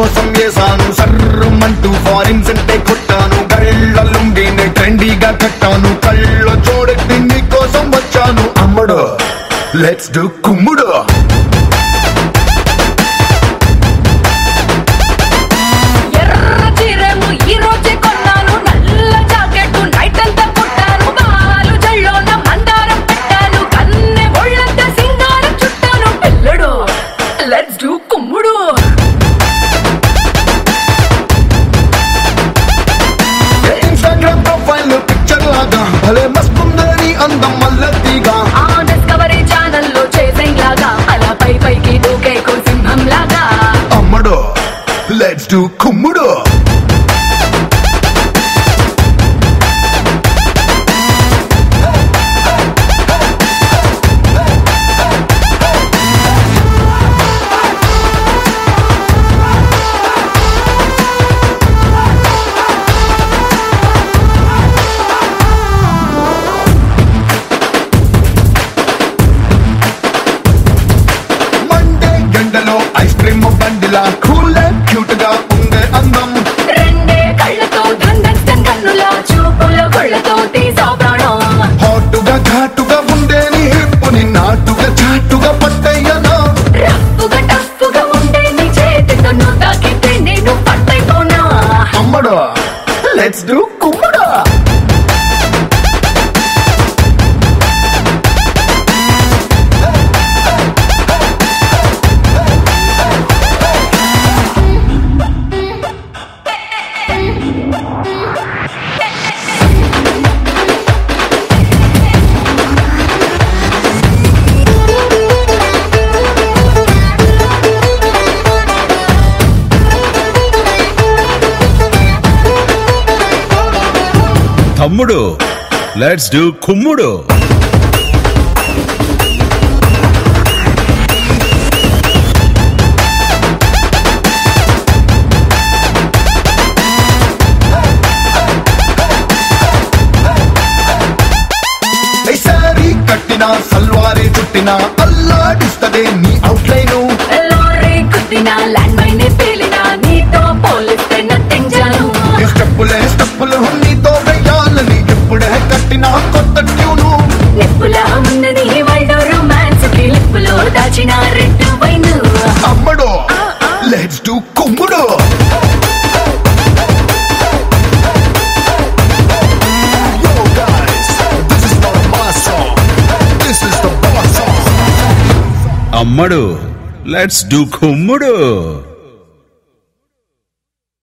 కోసం వేసాను సర్రమంటూ ఫారిన్ సెంటే కొట్టాను కళ్ళ లుంగిని ట్రెండీగా కట్టాను కళ్ళ చూడెత్తి నీ కోసం వచ్చాను అమ్మడు లెట్స్ డు కుమ్ముడు ఎర్ర చీరేమో ఈ రోజే కొన్నాను నల్ల జాకెట్ నైట్ అంతా కుట్టాను బాలు జల్లోన మందారం పెట్టాను కన్నె ఒళ్ళంతా సింగారం చుట్టాను పిల్లడు లెట్స్ డూ కుమ్ముడు ఇన్స్టాగ్రామ్ ప్రొఫైల్ పిక్చర్ లాగా భలే మస్తుందని అందం మల్లతిగా ఆ డిస్కవరీ ఛానల్లో చేసేలాగా అలా పై పైకి దూకే సింహం లాగా అమ్మడు లెట్స్ డు కుమ్ముడు మండే గంటలో ఐస్ క్రీమ్ బండిలా కూల్ క్యూట్ గా ఉండే అందం రెండే కళ్ళతో దండస్తం కన్నుల చూపుల కొళ్ళతో తీసా ప్రాణం హాటుగా ఘాటుగా ఉండే నీ హిప్పుని నాటుగా చాటుగా పట్టయ్యనా రఫ్ఫుగా టఫ్ఫుగా ఉండే నీ చేతితో నువ్వు తాకితే నేను పట్టైపోనా అమ్మడు లెట్స్ డు కుమ్ముడు తమ్ముడు లెట్స్ డూ కుమ్ముడు సారీ కట్టిన సల్వారే చుట్టిన అల్లాడిస్తదే నీ అవుట్లైను లారీ కుట్టిన ల్యాండ్ మైన్ పేలిన నీతో పోలిస్తే నథింగ్ జాను స్టెప్పులే స్టెప్పులు నీతో వెయ్యాలని ఎప్పుడే కట్టిన కొత్త ట్యూను నిప్పులా ఉన్నది వరల్డ్ రొమాన్స్ కి లిప్పులో దాచిన రెడ్ వైన్ అమ్మడు లెట్స్ డు కుమ్ముడు Yo guys, this is not a mass song. This is the boss song. అమ్మడు లెట్స్ డూ కుమ్ముడు